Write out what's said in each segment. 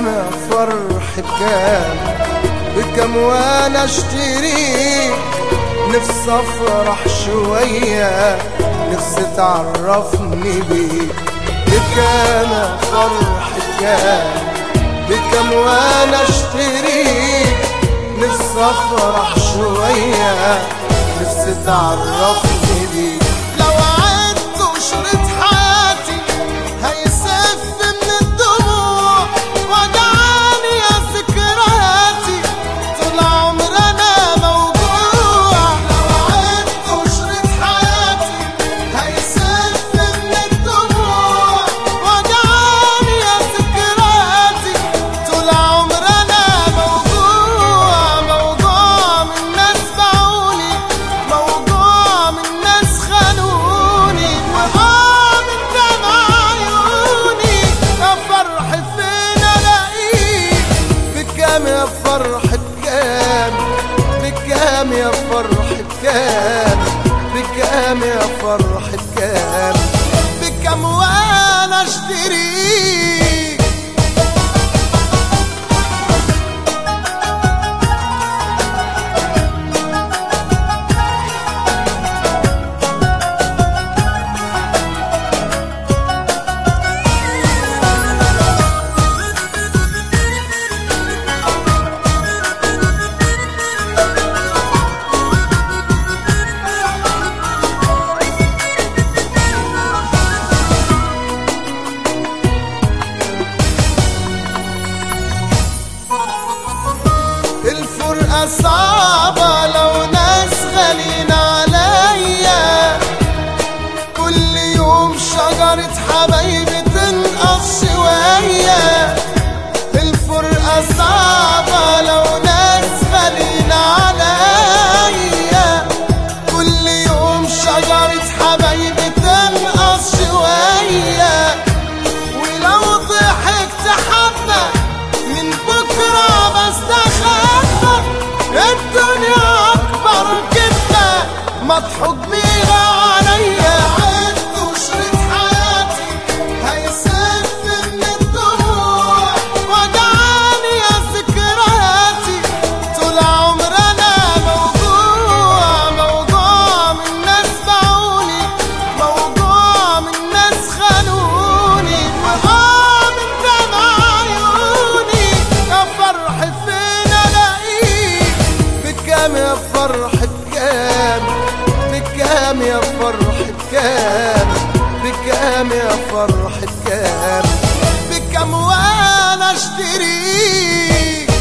يا فرح بكام بكام وانا اشتريك نفسي افرح شوية نفسي تعرفني بيك بكام يا فرح بكام بكام وانا اشتريك نفسي افرح شوية نفسي تعرفني بيك لو عدت وشريط حياتي هيسف من الدموع وجعاني يا ذكرياتي طول عمر انا موجوع لو عدت وشريط حياتي هيسف من الدموع وجعاني يا ذكرياتي طول عمر انا موجوع موجوع من ناس باعوني موجوع من ناس خانوني وقع من دمع عيوني يا فرح فين الاقيك بكام يا فرح بكام بكام يا فرح بكام بكام يا فرح بكام بكام وانا اشتريك الفرقة صعبة لو ناس غالين عليا كل يوم شجرة حبايبي تنقص شوية الفرقة صعبة لو ناس غالين عليا كل يوم شجرة حبايبي تنقص شوية ولو ضحكت حبة من بكرة بستخبى الدنيا أكبر كده مضحوك بيها عليا عدت وشريط حياتي هيسف من الدموع وجعاني يا ذكرياتي طول عمر أنا موجوع موجوع من ناس باعوني موجوع من ناس خانوني وقع من دمع عيوني يا فرح فين الاقيك بكام يا فرح بكام بكام يا فرح بكام بكام يا فرح بكام بكام وانا اشتريك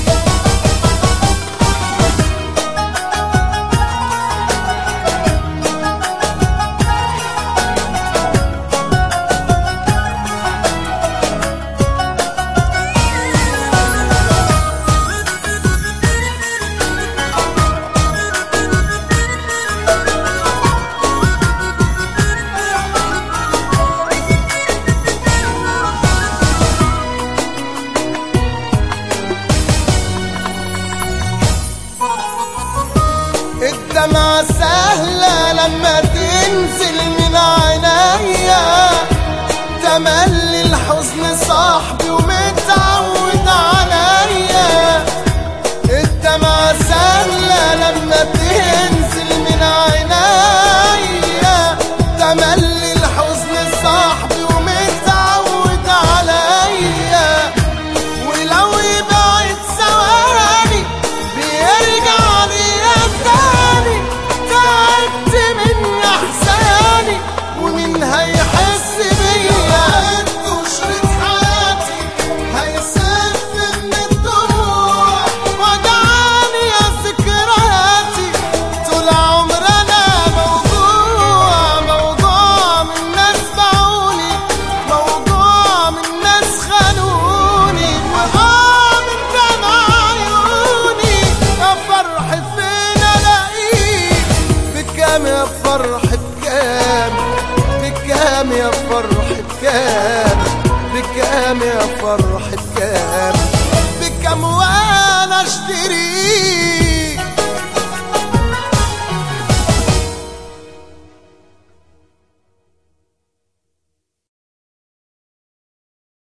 الدمعة سهلة لما تنزل من عينيا تملي الحزن صاحبي ومتعود عليا الدمعة سهلة لما تنزل من عينيا تملي الحزن صاحبي ومتعود عليا ولو يبعد ثواني بيرجع ليا تاني تعبت من احزاني ومين هيحس بيا عدت وشريط حياتي هيسف من الدموع وجعاني يا ذكرياتي طول عمر انا موجوع موجوع من ناس باعوني موجوع من ناس خانوني وقع من دمع عيوني يا فرح فين الاقيك بكام يا فرح بكام بكام يا فرح بكام بكام يا فرح بكام بكام وانا اشتريك